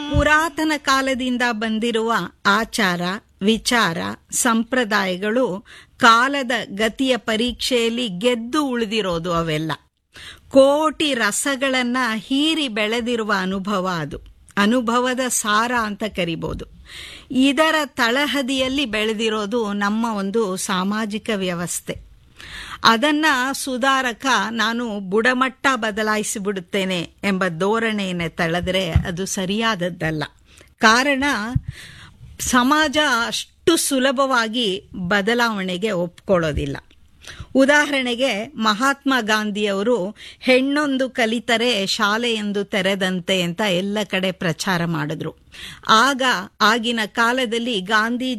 ಪುರಾತನ ಕಾಲದಿಂದ ಬಂದಿರುವ ಆಚಾರ ವಿಚಾರ ಸಂಪ್ರದಾಯಗಳು ಕಾಲದ ಗತಿಯ ಪರೀಕ್ಷೆಯಲ್ಲಿ ಗೆದ್ದು ಉಳಿದಿರೋದು ಅವೆಲ್ಲ ಕೋಟಿ ರಸಗಳನ್ನ ಹೀರಿ ಬೆಳೆದಿರುವ ಅನುಭವ ಅದು ಅನುಭವದ ಸಾರ ಅಂತ ಕರಿಬೋದು ಇದರ ತಳಹದಿಯಲ್ಲಿ ಬೆಳೆದಿರೋದು ನಮ್ಮ ಒಂದು ಸಾಮಾಜಿಕ ವ್ಯವಸ್ಥೆ ಅದನ್ನ ಸುಧಾರಕ ನಾನು ಬುಡಮಟ್ಟ ಬದಲಾಯಿಸಿಬಿಡುತ್ತೇನೆ ಎಂಬ ಧೋರಣೆಯನ್ನು ತಳೆದ್ರೆ ಅದು ಸರಿಯಾದದ್ದಲ್ಲ ಕಾರಣ ಸಮಾಜ ಅಷ್ಟು ಸುಲಭವಾಗಿ ಬದಲಾವಣೆಗೆ ಒಪ್ಕೊಳ್ಳೋದಿಲ್ಲ ಉದಾಹರಣೆಗೆ ಮಹಾತ್ಮ ಗಾಂಧಿಯವರು ಹೆಣ್ಣೊಂದು ಕಲಿತರೆ ಶಾಲೆಯೊಂದು ತೆರೆದಂತೆ ಅಂತ ಎಲ್ಲ ಕಡೆ ಪ್ರಚಾರ ಮಾಡಿದ್ರು ಆಗ ಆಗಿನ ಕಾಲದಲ್ಲಿ ಗಾಂಧಿ